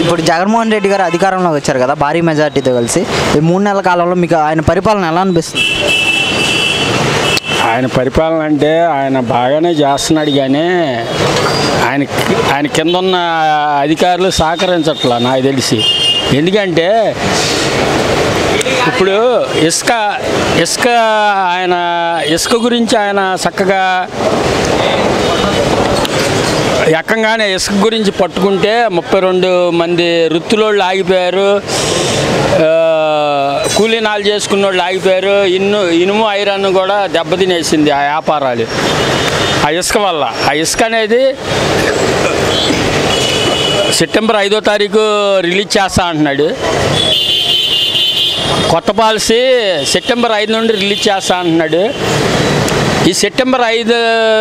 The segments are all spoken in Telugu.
ఇప్పుడు జగన్మోహన్ రెడ్డి గారు అధికారంలోకి వచ్చారు కదా భారీ మెజార్టీతో కలిసి ఈ మూడు నెలల కాలంలో మీకు ఆయన పరిపాలన ఎలా అనిపిస్తుంది ఆయన పరిపాలన అంటే ఆయన బాగానే చేస్తున్నాడు కానీ ఆయన ఆయన కింద ఉన్న అధికారులు సహకరించట్లా నాకు తెలిసి ఎందుకంటే ఇప్పుడు ఇసుక ఇసుక ఆయన ఇసుక గురించి ఆయన చక్కగా ఎక్కంగానే ఇసుక గురించి పట్టుకుంటే ముప్పై రెండు మంది వృత్తిలోళ్ళు ఆగిపోయారు ఆ, కూలీనాలు చేసుకున్న వాళ్ళు ఆగిపోయారు ఇన్ను ఇనుము ఐరన్ కూడా దెబ్బతినేసింది ఆ వ్యాపారాలు ఆ ఇసుక వల్ల ఆ ఇసుక అనేది సెప్టెంబర్ ఐదో తారీఖు రిలీజ్ చేస్తా అంటున్నాడు కొత్త పాలసీ సెప్టెంబర్ ఐదు నుండి రిలీజ్ చేస్తా అంటున్నాడు ఈ సెప్టెంబర్ ఐదు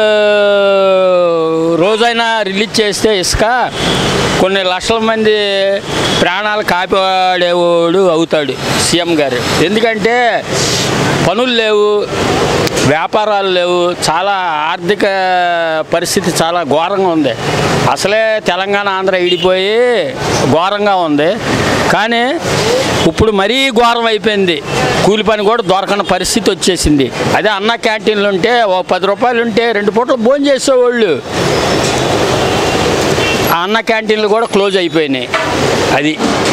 రోజైనా రిలీజ్ చేస్తే ఇసుక కొన్ని లక్షల మంది ప్రాణాలు కాపాడేవాడు అవుతాడు సీఎం గారు ఎందుకంటే పనులు లేవు వ్యాపారాలు లేవు చాలా ఆర్థిక పరిస్థితి చాలా ఘోరంగా ఉంది అసలే తెలంగాణ ఆంధ్ర విడిపోయి ఘోరంగా ఉంది కానీ ఇప్పుడు మరీ ఘోరం అయిపోయింది కూలి పని కూడా దొరకని పరిస్థితి వచ్చేసింది అదే అన్న క్యాంటీన్లు ఉంటే ఓ పది రూపాయలు ఉంటే రెండు పూటలు భోజనం చేసేవాళ్ళు ఆ అన్న క్యాంటీన్లు కూడా క్లోజ్ అయిపోయినాయి అది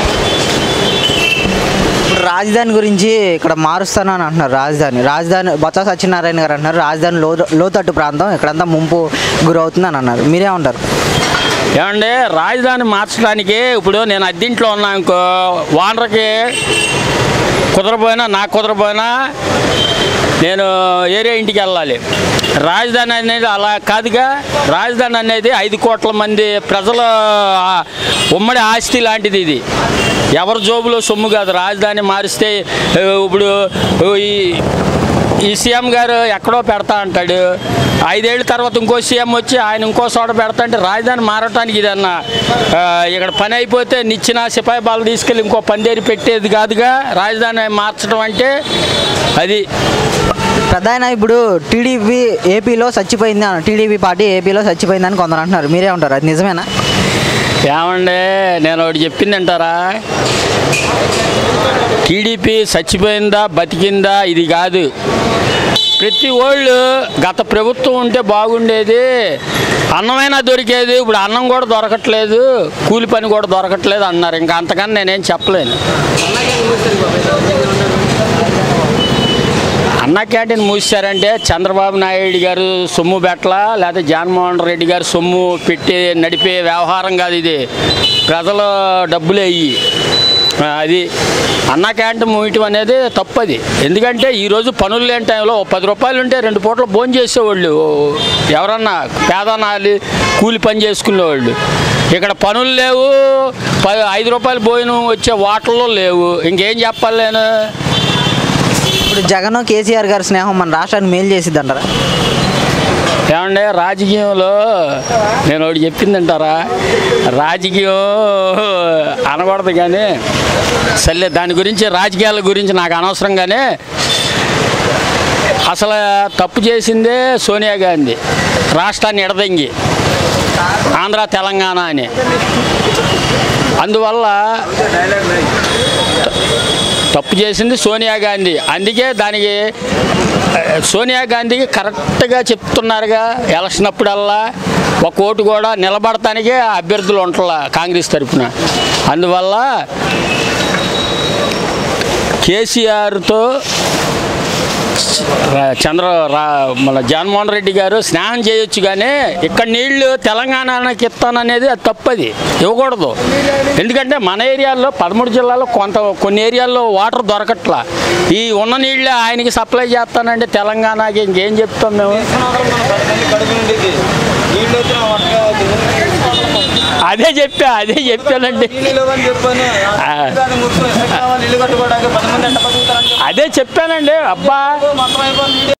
ఇప్పుడు రాజధాని గురించి ఇక్కడ మారుస్తానని అంటున్నారు రాజధాని రాజధాని బొత్స సత్యనారాయణ గారు అంటున్నారు రాజధాని లో లోతట్టు ప్రాంతం ఇక్కడంతా ముంపు గురవుతుందని అన్నారు మీరేమంటారు ఏమండి రాజధాని మార్చడానికి ఇప్పుడు నేను అద్దీంట్లో ఉన్నా ఇంకో వానరకి కుదరపోయినా నాకు కుదరపోయినా నేను ఏరియా ఇంటికి వెళ్ళాలి రాజధాని అనేది అలా కాదుగా రాజధాని అనేది ఐదు కోట్ల మంది ప్రజల ఆ, ఉమ్మడి ఆస్తి లాంటిది ఇది ఎవరి జోబులో సొమ్ము కాదు రాజధాని మారిస్తే ఆ, ఇప్పుడు ఈ ఈ సీఎం గారు ఎక్కడో పెడతా అంటాడు ఐదేళ్ళ తర్వాత ఇంకో సీఎం వచ్చి ఆయన ఇంకో చోట పెడతా అంటే రాజధాని మారటానికి ఇదన్నా ఆ, ఇక్కడ పని అయిపోతే నిచ్చిన సిపాయి బాలు తీసుకెళ్ళి ఇంకో పందేరి పెట్టేది కాదుగా రాజధాని మార్చడం అంటే అది ప్రధాన ఇప్పుడు టీడీపీ ఏపీలో చచ్చిపోయింది అని టీడీపీ పార్టీ ఏపీలో చచ్చిపోయిందని కొందరు అంటున్నారు మీరేమంటారు అది నిజమేనా ఏమండి నేను ఒకటి చెప్పింది అంటారా టీడీపీ చచ్చిపోయిందా బతికిందా ఇది కాదు ప్రతి వాళ్ళు గత ప్రభుత్వం ఉంటే బాగుండేది అన్నమైనా దొరికేది ఇప్పుడు అన్నం కూడా దొరకట్లేదు కూలి పని కూడా దొరకట్లేదు అన్నారు ఇంకా అంతకన్నా నేనేం చెప్పలేను అన్న క్యాంటీన్ మూసారంటే చంద్రబాబు నాయుడు గారు సొమ్ము పెట్టలా లేకపోతే జగన్మోహన్ రెడ్డి గారు సొమ్ము పెట్టి నడిపే వ్యవహారం కాదు ఇది ప్రజల డబ్బులే ఇవి ఆ, అది అన్న క్యాంటీన్ మూయటం అనేది తప్పది ఎందుకంటే ఈరోజు పనులు లేని టైంలో ఓ పది రూపాయలు ఉంటే రెండు పూటలు భోజనం చేసేవాళ్ళు ఓ, ఎవరన్నా పేదనాలి కూలి పని చేసుకునేవాళ్ళు ఇక్కడ పనులు లేవు ప ఐదు రూపాయలు భోజనం వచ్చే వాటర్లో లేవు ఇంకేం చెప్పాలి నేను ఇప్పుడు జగన్ కేసీఆర్ గారి స్నేహం మన రాష్ట్రానికి మేలు చేసిద్ది అంటారా ఏమంటే రాజకీయంలో నేను ఒకటి చెప్పిందంటారా రాజకీయం అనకూడదు కానీ సర్లే దాని గురించి రాజకీయాల గురించి నాకు అనవసరం కానీ అసలు తప్పు చేసిందే సోనియా గాంధీ రాష్ట్రాన్ని ఎడదంగి ఆంధ్ర తెలంగాణ అని అందువల్ల తప్పు చేసింది సోనియా గాంధీ అందుకే దానికి ఆ, సోనియా గాంధీకి కరెక్ట్గా చెప్తున్నారుగా ఎలక్షన్ అప్పుడల్లా ఒక ఓటు కూడా నిలబడటానికే అభ్యర్థులు ఉంటలా కాంగ్రెస్ తరఫున అందువల్ల కేసీఆర్తో రా- చంద్ర రా మన జగన్మోహన్ రెడ్డి గారు స్నానం చేయొచ్చు కానీ ఇక్కడ నీళ్లు తెలంగాణకి ఇస్తాననేది అది తప్పది ఇవ్వకూడదు ఎందుకంటే మన ఏరియాల్లో పదమూడు జిల్లాలో కొంత కొన్ని ఏరియాల్లో వాటర్ దొరకట్లా ఈ ఉన్న నీళ్ళే ఆయనకి సప్లై చేస్తానంటే తెలంగాణకి ఇంకేం చెప్తాం మేము అదే చెప్పా అదే చెప్పానండి ఆ. అదే చెప్పానండి అబ్బా